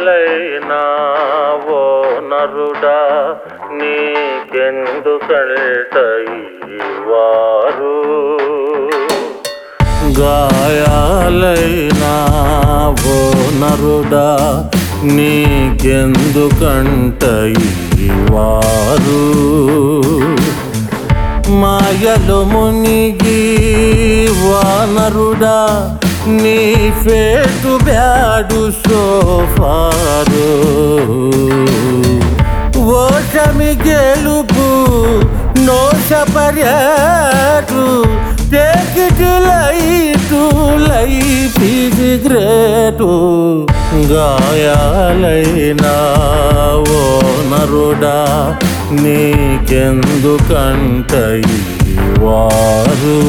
గాయాలైనా ఓ నరుడా నీకెందుకంట ఈ వారు గాయాలైనా ఓ నరుడా నీకెందుకంట ఈ వారు మాయలు మునిగి వానరుడా నీ ఫేటు బ్యాడు సోఫారు ఓషమి గెలుపు నోష పర్యాటు టేకిటి లైటు లైఫ్ ఇది గ్రేటు గాయాలైనా ఓ నరుడా నీకెందుకంట ఈ వారు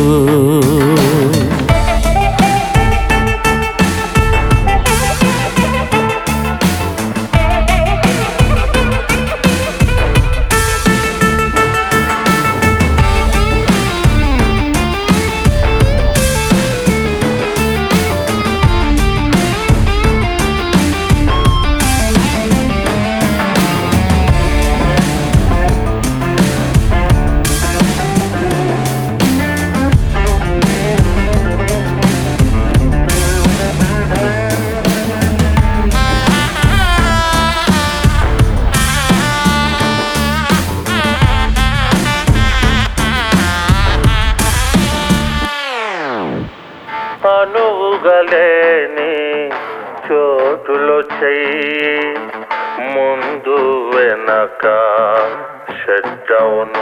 అనువుగలేని చోటులో చెయ్యి ముందు వెనక షట్టవును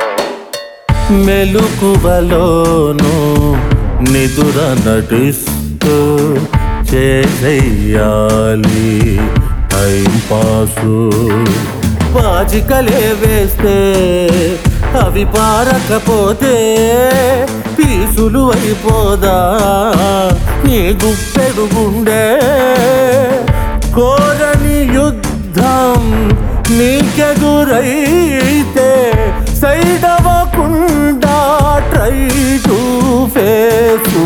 మెలుకువలోను నిదుర నటిస్తూ చేసేయాలి టైం పాసు పాచికలే వేస్తే అవి పారకపోతే పీసులు అయిపోదా నీ గుప్పెడు గుండె కోరని యుద్ధం నీకెదురైతే సైడ్ అవ్వకుండా ట్రై టు ఫేసు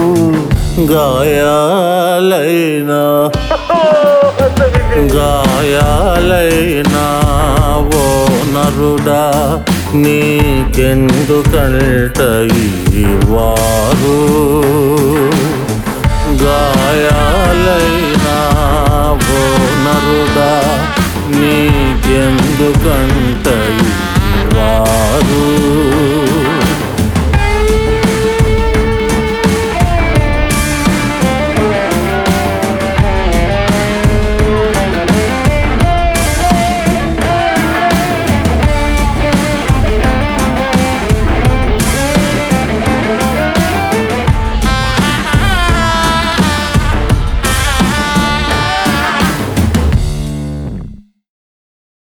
గాయాలైనా గాయాలైనా ఓ నరుడా నీకెందుకంట ఈ వారు గాయాలైనా ఓ నరుడా నీకెందుకంట